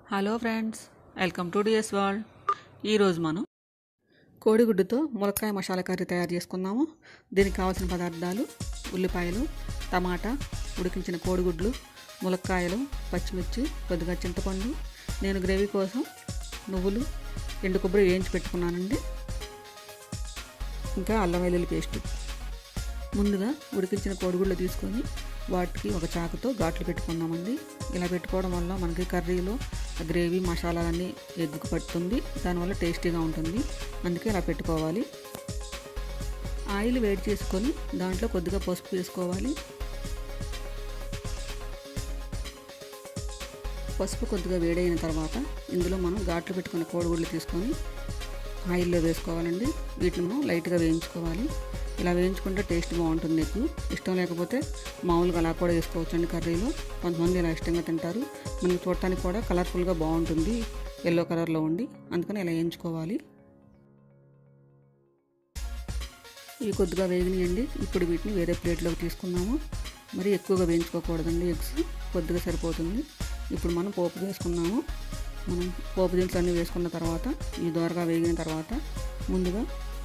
hello friends welcome to DS world ఈరోజు మనం కోడిగుడ్డుతో ములక్కాయ మసాలా కర్రీ తయారు చేసుకుందాము దీనికి కావాల్సిన పదార్థాలు ఉల్లిపాయలు టమాటా ఉడికించిన కోడిగుడ్లు ములక్కాయలు పచ్చిమిర్చి కొద్దిగా చింతపండు నేను గ్రేవీ కోసం నువ్వులు ఎండు కొబ్బరి వేయించి పెట్టుకున్నానండి ఇంకా అల్లం వెల్లుల్లి పేస్ట్ ముందుగా ఉడికించిన కోడిగుడ్లు తీసుకొని వాటికి ఒక చాకుతో ఘాట్లు పెట్టుకుందామండి ఇలా పెట్టుకోవడం వల్ల మనకి కర్రీలో గ్రేవీ మసాలాలన్నీ ఎగ్గుకు పడుతుంది దానివల్ల టేస్టీగా ఉంటుంది అందుకే ఇలా పెట్టుకోవాలి ఆయిల్ వేడి చేసుకొని దాంట్లో కొద్దిగా పసుపు వేసుకోవాలి పసుపు కొద్దిగా వేడైన తర్వాత ఇందులో మనం ఘాట్లు పెట్టుకున్న కోడిగుడ్లు తీసుకొని ఆయిల్లో వేసుకోవాలండి వీటిని మనం లైట్గా వేయించుకోవాలి ఇలా వేయించుకుంటే టేస్ట్ బాగుంటుంది ఎక్కువ ఇష్టం లేకపోతే మామూలుగా అలా కూడా వేసుకోవచ్చు అండి కర్రీలో కొంతమంది ఇలా ఇష్టంగా తింటారు మనకి చూడటానికి కూడా కలర్ఫుల్గా బాగుంటుంది ఎల్లో కలర్లో ఉండి అందుకని ఇలా వేయించుకోవాలి ఇవి కొద్దిగా వేగినాయండి ఇప్పుడు వీటిని వేరే ప్లేట్లోకి తీసుకున్నాము మరి ఎక్కువగా వేయించుకోకూడదండి ఎగ్స్ కొద్దిగా సరిపోతుంది ఇప్పుడు మనం పోపు వేసుకున్నాము మనం పోపు దినుసులు అన్నీ వేసుకున్న తర్వాత ఇవి దోరగా వేగిన తర్వాత ముందుగా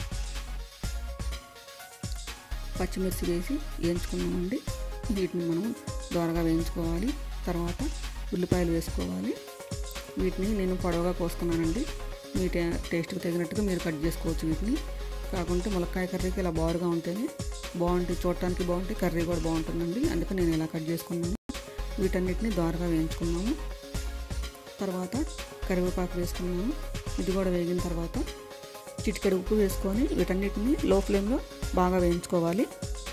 పచ్చిమిర్చి వేసి వేయించుకున్నామండి వీటిని మనం దోరగా వేయించుకోవాలి తర్వాత ఉల్లిపాయలు వేసుకోవాలి వీటిని నేను పొడవుగా కోసుకున్నానండి మీ టేస్ట్కి తగినట్టుగా మీరు కట్ చేసుకోవచ్చు వీటిని కాకుంటే ములక్కాయ కర్రీకి ఇలా బారుగా ఉంటేనే బాగుంటుంది చూడటానికి బాగుంటుంది కర్రీ కూడా బాగుంటుందండి అందుకే నేను ఇలా కట్ చేసుకున్నాను వీటన్నిటిని దోరగా వేయించుకున్నాము తర్వాత కరివేపాకు వేసుకున్నాము ఇది కూడా వేగిన తర్వాత చిటికెడు ఉప్పు వేసుకొని వీటన్నిటిని లో ఫ్లేమ్లో బాగా వేయించుకోవాలి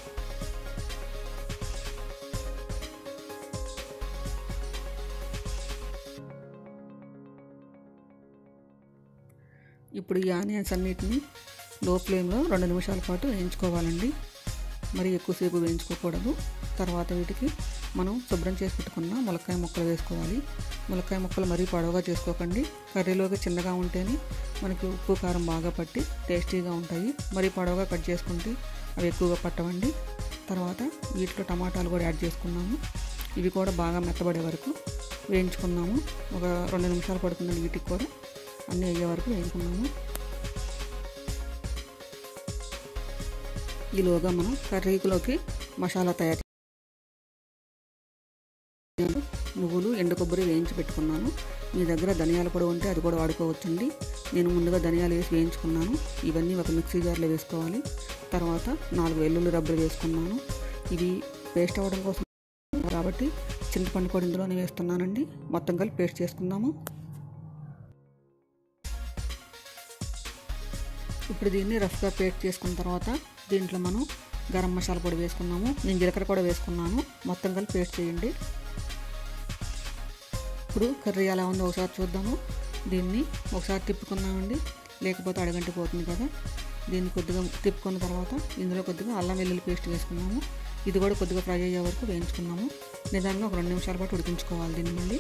ఇప్పుడు ఈ ఆనియన్స్ అన్నిటిని లో ఫ్లేమ్లో రెండు నిమిషాల పాటు వేయించుకోవాలండి మరి ఎక్కువసేపు వేయించుకోకూడదు తర్వాత వీటికి మనం శుభ్రం చేసి పెట్టుకున్న ములక్కాయ ముక్కలు వేసుకోవాలి ములక్కాయ ముక్కలు మరీ పొడవుగా చేసుకోకండి కర్రీలోకి చిన్నగా ఉంటేనే మనకి ఉప్పు కారం బాగా పట్టి టేస్టీగా ఉంటాయి మరీ పొడవుగా కట్ చేసుకుంటే అవి ఎక్కువగా పట్టవండి తర్వాత వీటిలో టమాటాలు కూడా యాడ్ చేసుకున్నాము ఇవి కూడా బాగా మెత్తబడే వరకు వేయించుకున్నాము ఒక రెండు నిమిషాలు పడుతుందండి వీటికి కూడా అన్నీ అయ్యే వరకు వేయించుకున్నాము ఈలోగా మనం కర్రీలోకి మసాలా తయారు నువ్వులు ఎండు కొబ్బరి వేయించి పెట్టుకున్నాను మీ దగ్గర ధనియాల పొడి ఉంటే అది కూడా వాడుకోవచ్చండి నేను ముందుగా ధనియాలు వేసి వేయించుకున్నాను ఇవన్నీ ఒక మిక్సీ జార్లో వేసుకోవాలి తర్వాత నాలుగు వెల్లుల్లి రబ్బలు వేసుకున్నాను ఇవి పేస్ట్ అవ్వడం కోసం కాబట్టి చింతపండు కూడా ఇందులోనే వేస్తున్నానండి మొత్తం కలిపి పేస్ట్ చేసుకుందాము ఇప్పుడు దీన్ని రఫ్గా పేస్ట్ చేసుకున్న తర్వాత దీంట్లో మనం గరం మసాలా పొడి వేసుకున్నాము నేను జీలకర్ర కూడా వేసుకున్నాను మొత్తం కలిపి పేస్ట్ చేయండి ఇప్పుడు కర్రీ ఎలా ఉందో ఒకసారి చూద్దాము దీన్ని ఒకసారి తిప్పుకున్నామండి లేకపోతే అడగంటి పోతుంది కదా దీన్ని కొద్దిగా తిప్పుకున్న తర్వాత ఇందులో కొద్దిగా అల్లం వెల్లుల్లి పేస్ట్ వేసుకున్నాము ఇది కూడా కొద్దిగా ఫ్రై అయ్యే వరకు వేయించుకున్నాము నిదానంగా ఒక రెండు నిమిషాల పాటు ఉడికించుకోవాలి దీన్ని మళ్ళీ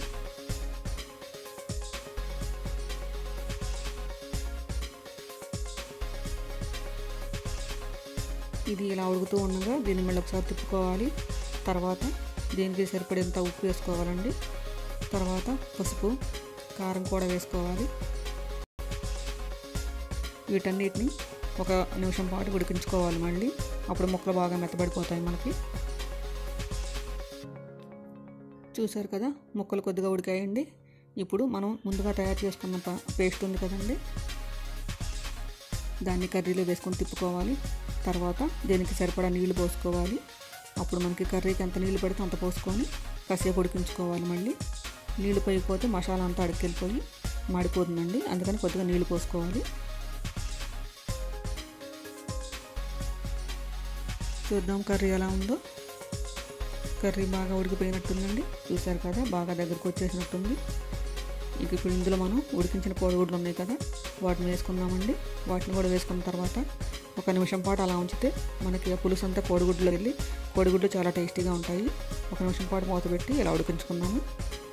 ఇది ఇలా ఉడుకుతూ ఉండగా దీన్ని మళ్ళీ ఒకసారి తిప్పుకోవాలి తర్వాత దీనికి సరిపడేంత ఉప్పు వేసుకోవాలండి తర్వాత పసుపు కారం కూడా వేసుకోవాలి వీటన్నిటిని ఒక నిమిషం పాటు ఉడికించుకోవాలి మళ్ళీ అప్పుడు ముక్కలు బాగా మెత్తబడిపోతాయి మనకి చూసారు కదా ముక్కలు కొద్దిగా ఉడికాయండి ఇప్పుడు మనం ముందుగా తయారు చేసుకున్న పేస్ట్ ఉంది కదండి దాన్ని కర్రీలో వేసుకొని తిప్పుకోవాలి తర్వాత దీనికి సరిపడా నీళ్లు పోసుకోవాలి అప్పుడు మనకి కర్రీకి ఎంత నీళ్ళు పడితే అంత పోసుకొని కాసేపు ఉడికించుకోవాలి మళ్ళీ నీళ్ళు పోయిపోతే మసాలా అంతా అడికెళ్ళిపోయి మాడిపోతుందండి అందుకని కొద్దిగా నీళ్ళు పోసుకోవాలి చూద్దాం కర్రీ ఎలా ఉందో కర్రీ బాగా ఉడికిపోయినట్టుందండి చూసారు కదా బాగా దగ్గరకు వచ్చేసినట్టుంది ఇక ఇప్పుడు ఇందులో మనం ఉడికించిన కోడిగుడ్లు ఉన్నాయి కదా వాటిని వేసుకున్నామండి వాటిని కూడా వేసుకున్న తర్వాత ఒక నిమిషం పాటు అలా ఉంచితే మనకి ఆ పులుసు అంతా కోడిగుడ్లో వెళ్ళి కోడిగుడ్లు చాలా టేస్టీగా ఉంటాయి ఒక నిమిషం పాటు మూత పెట్టి ఇలా ఉడికించుకున్నాము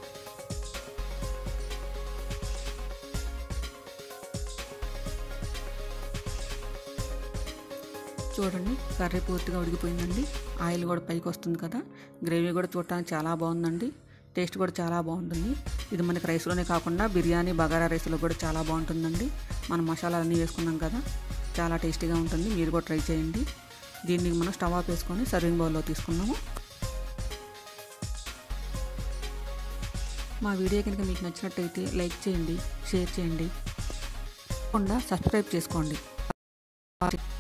చూడండి కర్రీ పూర్తిగా ఉడికిపోయిందండి ఆయిల్ కూడా పైకి వస్తుంది కదా గ్రేవీ కూడా చూడటానికి చాలా బాగుందండి టేస్ట్ కూడా చాలా బాగుంటుంది ఇది మనకి రైస్లోనే కాకుండా బిర్యానీ బగారా రైస్లో కూడా చాలా బాగుంటుందండి మనం మసాలాలన్నీ వేసుకున్నాం కదా చాలా టేస్టీగా ఉంటుంది మీరు కూడా ట్రై చేయండి దీన్ని మనం స్టవ్ ఆఫ్ వేసుకొని సర్వింగ్ బౌల్లో తీసుకున్నాము మా వీడియో కనుక మీకు నచ్చినట్టయితే లైక్ చేయండి షేర్ చేయండి తప్పకుండా సబ్స్క్రైబ్ చేసుకోండి